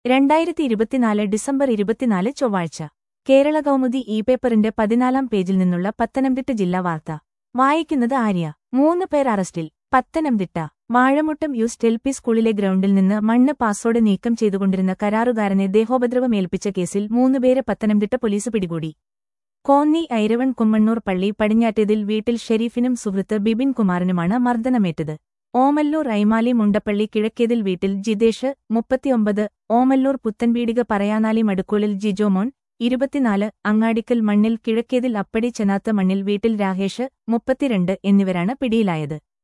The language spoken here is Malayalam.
രണ്ടായിരത്തി ഇരുപത്തിനാല് ഡിസംബർ ഇരുപത്തിനാല് ചൊവ്വാഴ്ച കേരള കൗമുദി ഇ പേപ്പറിന്റെ പതിനാലാം പേജിൽ നിന്നുള്ള പത്തനംതിട്ട ജില്ലാ വാർത്ത വായിക്കുന്നത് ആര്യ മൂന്ന് പേർ അറസ്റ്റിൽ Pathanamthitta Vazhamuttom east L P സ്കൂളിലെ ഗ്രൗണ്ടിൽ നിന്ന് മണ്ണ് പാസോടെ നീക്കം ചെയ്തുകൊണ്ടിരുന്ന കരാറുകാരനെ ദേഹോപദ്രവമേൽപ്പിച്ച കേസിൽ മൂന്നുപേരെ പത്തനംതിട്ട പോലീസ് പിടികൂടി കോന്നി ഐരവൺ കുമ്മണ്ണൂർ പള്ളി പടിഞ്ഞാറ്റേതിൽ വീട്ടിൽ ഷെരീഫിനും സുഹൃത്ത് ബിബിൻ കുമാറിനുമാണ് മർദ്ദനമേറ്റത് ഓമല്ലൂർ ഐമാലി മുണ്ടപ്പള്ളി കിഴക്കേതിൽ വീട്ടിൽ ജിതേഷ് മുപ്പത്തിയൊമ്പത് ഓമല്ലൂർ പുത്തൻപീടിക പറയാനാലി മടുക്കോളിൽ ജിജോമോൻ ഇരുപത്തിനാല് അങ്ങാടിക്കൽ മണ്ണിൽ കിഴക്കേതിൽ അപ്പടി ചെനാത്ത മണ്ണിൽ വീട്ടിൽ രാഹേഷ് മുപ്പത്തിരണ്ട് എന്നിവരാണ് പിടിയിലായത്